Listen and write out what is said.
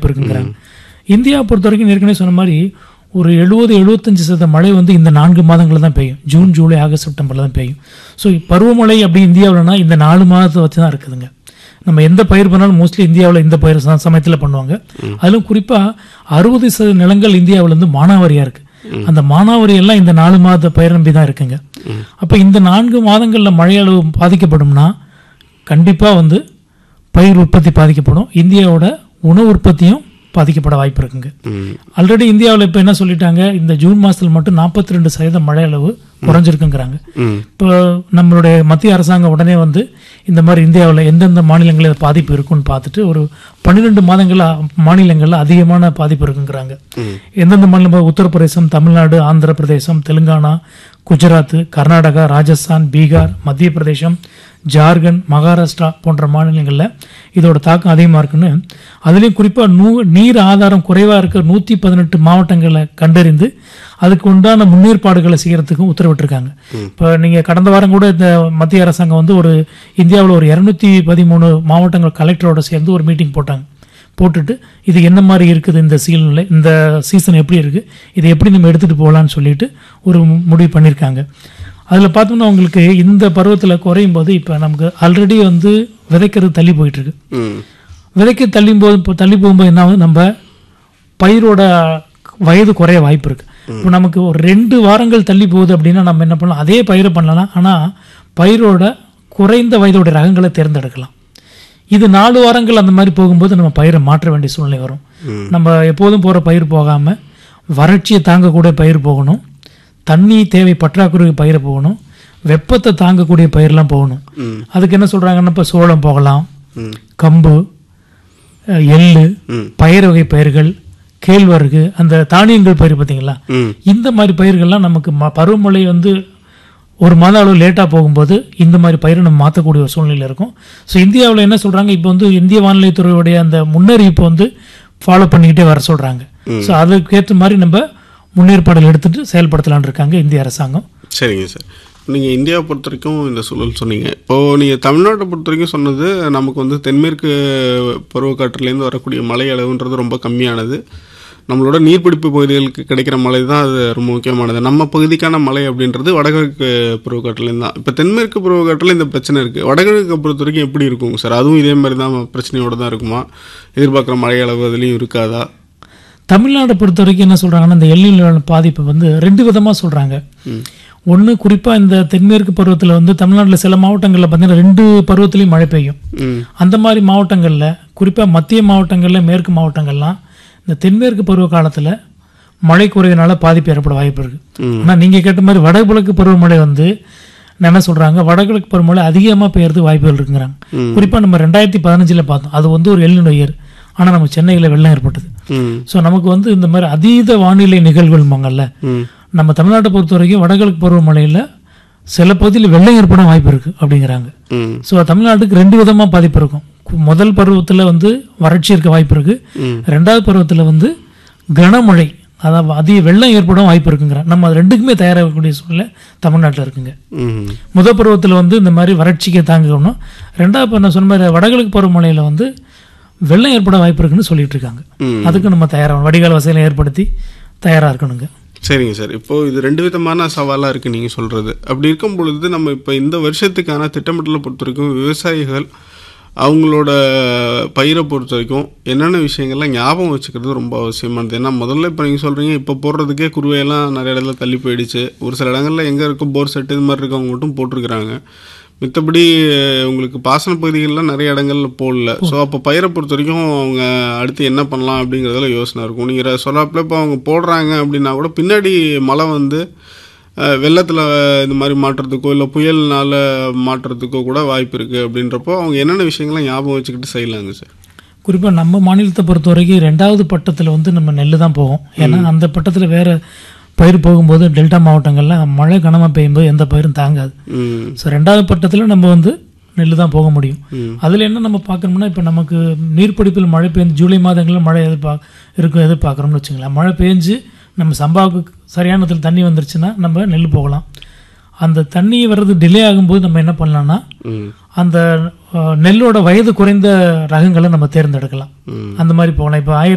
இருக்குங்கிறாங்க இந்தியா பொறுத்த வரைக்கும் ஏற்கனவே சொன்ன மாதிரி ஒரு எழுபது எழுபத்தஞ்சு சதவீத மழை வந்து இந்த நான்கு மாதங்களில் தான் பெய்யும் ஜூன் ஜூலை ஆகஸ்ட் செப்டம்பரில் தான் பெய்யும் ஸோ பருவமழை அப்படி இந்தியாவில்னா இந்த நாலு மாதத்தை வச்சு தான் இருக்குதுங்க நம்ம எந்த பயிர் பண்ணாலும் மோஸ்ட்லி இந்தியாவில் இந்த பயிர் ச- சமயத்தில் பண்ணுவாங்க அதிலும் குறிப்பாக அறுபது சதவீத நிலங்கள் இந்தியாவில் வந்து மானாவாரியாக இருக்கு அந்த மானாவாரி எல்லாம் இந்த நாலு மாத பயிர் நம்பி தான் இருக்குங்க அப்போ இந்த நான்கு மாதங்களில் மழையளவு பாதிக்கப்படும்னா கண்டிப்பாக வந்து பயிர் உற்பத்தி பாதிக்கப்படும் இந்தியாவோட உணவு உற்பத்தியும் பாதிக்கப்பட வாய்ப்பு இருக்குங்க ம் ஆல்ரெடி இந்தியாவில் இப்போ என்ன சொல்லிட்டாங்க இந்த ஜூன் மாதத்தில் மட்டும் நாற்பத்தி ரெண்டு சதவீதம் மழை அளவு குறைஞ்சிருக்குங்கிறாங்க ம் இப்போ நம்மளுடைய மத்திய அரசாங்கம் உடனே வந்து இந்த மாதிரி இந்தியாவில் எந்தெந்த மாநிலங்களில் இது பாதிப்பு இருக்குன்னு பார்த்துட்டு ஒரு பன்னிரெண்டு மாதங்கள் மாநிலங்களில் அதிகமான பாதிப்பு இருக்குங்கிறாங்க எந்தெந்த மாநிலம் உத்தரப்பிரதேசம் தமிழ்நாடு ஆந்திர பிரதேசம் தெலுங்கானா குஜராத் கர்நாடகா ராஜஸ்தான் பீகார் மத்திய பிரதேசம் ஜார்க்கண்ட் மகாராஷ்டிரா போன்ற மாநிலங்களில் இதோட தாக்கம் அதிகமாக இருக்குன்னு அதுலேயும் குறிப்பாக நூ நீர் ஆதாரம் குறைவாக இருக்க நூற்றி பதினெட்டு மாவட்டங்களை கண்டறிந்து அதுக்கு உண்டான முன்னேற்பாடுகளை செய்யறதுக்கும் உத்தரவிட்டிருக்காங்க இப்போ நீங்கள் கடந்த வாரம் கூட இந்த மத்திய அரசாங்கம் வந்து ஒரு இந்தியாவில் ஒரு இரநூத்தி பதிமூணு மாவட்டங்கள் கலெக்டரோட சேர்ந்து ஒரு மீட்டிங் போட்டாங்க போட்டுட்டு இது என்ன மாதிரி இருக்குது இந்த சீல்நிலை இந்த சீசன் எப்படி இருக்குது இதை எப்படி நம்ம எடுத்துகிட்டு போகலான்னு சொல்லிட்டு ஒரு மு- முடிவு பண்ணியிருக்காங்க அதில் பார்த்தோம்னா உங்களுக்கு இந்த பருவத்தில் குறையும் போது இப்போ நமக்கு ஆல்ரெடி வந்து விதைக்கிறது தள்ளி போயிட்டுருக்கு ம் விதைக்க தள்ளும் போது இப்போ தள்ளி போகும்போது என்ன ஆகுது நம்ம பயிரோட வயது குறைய வாய்ப்பு இருக்கு இப்போ நமக்கு ஒரு ரெண்டு வாரங்கள் தள்ளி போகுது அப்படின்னா நம்ம என்ன பண்ணலாம் அதே பயிரை பண்ணலாம் ஆனால் பயிரோட குறைந்த வயதோட ரகங்களை தேர்ந்தெடுக்கலாம் இது நாலு வாரங்கள் அந்த மாதிரி போகும்போது நம்ம பயிரை மாற்ற வேண்டிய சூழ்நிலை வரும் நம்ம எப்போதும் போகிற பயிர் போகாமல் வறட்சியை தாங்கக்கூடிய பயிர் போகணும் தண்ணி தேவை பற்றாக்குறை பயிர் போகணும் வெப்பத்தை தாங்கக்கூடிய பயிரெலாம் போகணும் ம் அதுக்கு என்ன சொல்கிறாங்கன்னா இப்போ சோளம் போகலாம் ம் கம்பு அஹ், எள்ளு ம் பயிர் வகை பயிர்கள் கேழ்வரகு அந்த தானியங்கள் பயிர் பார்த்தீங்களா ம் இந்த மாதிரி பயிர்கள்லாம் நமக்கு ம பருவமழை வந்து ஒரு மாத அளவு லேட்டாக போகும்போது இந்த மாதிரி பயிரை நம்ம மாற்றக்கூடிய ஒரு சூழ்நிலை இருக்கும் ஸோ இந்தியாவில் என்ன சொல்கிறாங்க இப்போ வந்து இந்திய வானிலை துறையுடைய அந்த முன்னறிவிப்பு வந்து ஃபாலோ பண்ணிக்கிட்டே வர சொல்கிறாங்க ஸோ அதுக்கேற்ற மாதிரி நம்ம முன்னேற்பாடுகள் எடுத்துட்டு செயல்படுத்தலாம்னு இருக்காங்க இந்திய அரசாங்கம் சரிங்க சார் நீங்கள் இந்தியாவை பொறுத்த வரைக்கும் இந்த சூழல் சொன்னீங்க இப்போது நீங்கள் தமிழ்நாட்டை பொறுத்த வரைக்கும் சொன்னது நமக்கு வந்து தென்மேற்கு பருவக்காற்றுலேருந்து வரக்கூடிய மழை அளவுன்றது ரொம்ப கம்மியானது நம்மளோட நீர்பிடிப்பு பகுதிகளுக்கு கிடைக்கிற மழை தான் அது ரொம்ப முக்கியமானது நம்ம பகுதிக்கான மழை அப்படின்றது வடகிழக்கு பருவக்காற்றுலேருந்து தான் இப்போ தென்மேற்கு பருவக்காற்றில் இந்த பிரச்சனை இருக்குது வடகிழக்கு பொறுத்த வரைக்கும் எப்படி இருக்குங்க சார் அதுவும் இதே மாதிரி தான் பிரச்சனையோட தான் இருக்குமா எதிர்பார்க்குற மழை அளவு அதுலேயும் இருக்காதா தமிழ்நாடை பொறுத்த வரைக்கும் என்ன சொல்கிறாங்கன்னா இந்த எல்லினோட பாதிப்பு வந்து ரெண்டு விதமாக சொல்கிறாங்க ஒன்று குறிப்பாக இந்த தென்மேற்கு பருவத்தில் வந்து தமிழ்நாட்டில் சில மாவட்டங்களில் பார்த்தீங்கன்னா ரெண்டு பருவத்துலேயும் மழை பெய்யும் ம் அந்த மாதிரி மாவட்டங்களில் குறிப்பாக மத்திய மாவட்டங்களில் மேற்கு மாவட்டங்கள்லாம் இந்த தென்மேற்கு பருவ காலத்தில் மழை குறைவினால பாதிப்பு ஏற்பட வாய்ப்பு இருக்குது ஆனால் நீங்கள் கேட்ட மாதிரி வடகிழக்கு பருவமழை வந்து நான் என்ன சொல்கிறாங்க வடகிழக்கு பருவமழை அதிகமாக பெய்யறதுக்கு வாய்ப்புகள் இருக்குங்கிறாங்க குறிப்பாக நம்ம ரெண்டாயிரத்தி பதினஞ்சில் பார்த்தோம் அது வந்து ஒரு எல்லினோ இயர் ஆனால் நம்ம சென்னையில் வெள்ளம் ஏற்பட்டது ம் ஸோ நமக்கு வந்து இந்த மாதிரி அதீத வானிலை நிகழ்வுகள்பாங்கல்ல ம் நம்ம தமிழ்நாட்டை பொறுத்த வரைக்கும் வடகிழக்கு பருவமழையில் சில பகுதியில் வெள்ளம் ஏற்பட வாய்ப்பு இருக்குது அப்படிங்கிறாங்க ம் ஸோ தமிழ்நாட்டுக்கு ரெண்டு விதமாக பாதிப்பு இருக்கும் கு- முதல் பருவத்தில் வந்து வறட்சி இருக்க வாய்ப்பு இருக்கு ம். ரெண்டாவது பருவத்தில் வந்து கனமழை அதாவது அதிக வெள்ளம் ஏற்பட வாய்ப்பு இருக்குங்கிற நம்ம அது ரெண்டுக்குமே தயாராகக்கூடிய சூழ்நிலை தமிழ்நாட்டில் இருக்குங்க ம் முதல் பருவத்தில் வந்து இந்த மாதிரி வறட்சிக்கு தாங்கணும் ரெண்டாவது இப்போ நான் சொன்ன மாதிரி வடகிழக்கு பருவமழையில் வந்து வெள்ளம் ஏற்பட வாய்ப்பு இருக்குன்னு சொல்லிட்டு இருக்காங்க ம். அதுக்கு நம்ம தயாராகணும் வடிகால் வசதிகளை ஏற்படுத்தி தயாராக இருக்கணுங்க சரிங்க சார் இப்போ இது ரெண்டு விதமான சவாலாக இருக்குது நீங்கள் சொல்கிறது அப்படி இருக்கும் பொழுது நம்ம இப்போ இந்த வருஷத்துக்கான திட்டமிடலை பொறுத்த வரைக்கும் விவசாயிகள் அவங்களோட பயிரை பொறுத்த வரைக்கும் என்னென்ன விஷயங்கள்லாம் ஞாபகம் வச்சுக்கிறது ரொம்ப அவசியமானது ஏன்னா முதல்ல இப்போ நீங்கள் சொல்கிறீங்க இப்போ போடுறதுக்கே குருவையெல்லாம் நிறைய இடத்துல தள்ளி போயிடுச்சு ஒரு சில இடங்களில் எங்கே இருக்கோ போர் செட்டு இது மாதிரி இருக்கவங்க மட்டும் போட்டிருக்கிறாங்க மித்தபடி அஹ், உங்களுக்கு பாசன பகுதிகள்லாம் நிறைய இடங்கள்ல போடல ஸோ அப்போ பயிரை பொறுத்த வரைக்கும் அவங்க அடுத்து என்ன பண்ணலாம் அப்படிங்கிறதுல யோசனை இருக்கும் நீங்கள் சொல்லாப்பில் இப்போ அவங்க போடுறாங்க அப்படின்னா கூட பின்னாடி மழை வந்து அஹ், வெள்ளத்துல இந்த மாதிரி மாட்டுறதுக்கோ இல்லை புயல்னால மாட்டுறதுக்கோ கூட வாய்ப்பு இருக்குது அப்படின்றப்போ அவங்க என்னென்ன விஷயங்கள்லாம் ஞாபகம் வச்சுக்கிட்டு செய்யலாங்க சார் குறிப்பாக நம்ம மாநிலத்தை பொறுத்த வரைக்கும் ரெண்டாவது பட்டத்தில் வந்து நம்ம நெல் தான் போவோம் ஏன்னா அந்த பட்டத்தில் வேற பயிர் போகும்போது டெல்டா மாவட்டங்கள்ல மழை கனமாக பெய்யும்போது எந்த பயிரும் தாங்காது ம் ஸோ ரெண்டாவது பட்டத்தில் நம்ம வந்து நெல் தான் போக முடியும் ம். அதில் என்ன நம்ம பார்க்கணும்னா இப்போ நமக்கு நீர்ப்பிடிப்பில் மழை பெய்ஞ்சு ஜூலை மாதங்களில் மழை எதிர்பார்க்க இருக்கும் எதிர்பார்க்குறோம்னு வச்சுங்களேன் மழை பெஞ்சு நம்ம சம்பாவுக்கு சரியான இடத்துல தண்ணி வந்துருச்சுன்னா நம்ம நெல் போகலாம் அந்த தண்ணி வர்றது டிலே ஆகும்போது நம்ம என்ன பண்ணலாம்னா ம் அந்த அஹ், நெல்லோட வயது குறைந்த ரகங்களை நம்ம தேர்ந்தெடுக்கலாம் ம் அந்த மாதிரி போகலாம் இப்போ ஆயிரம்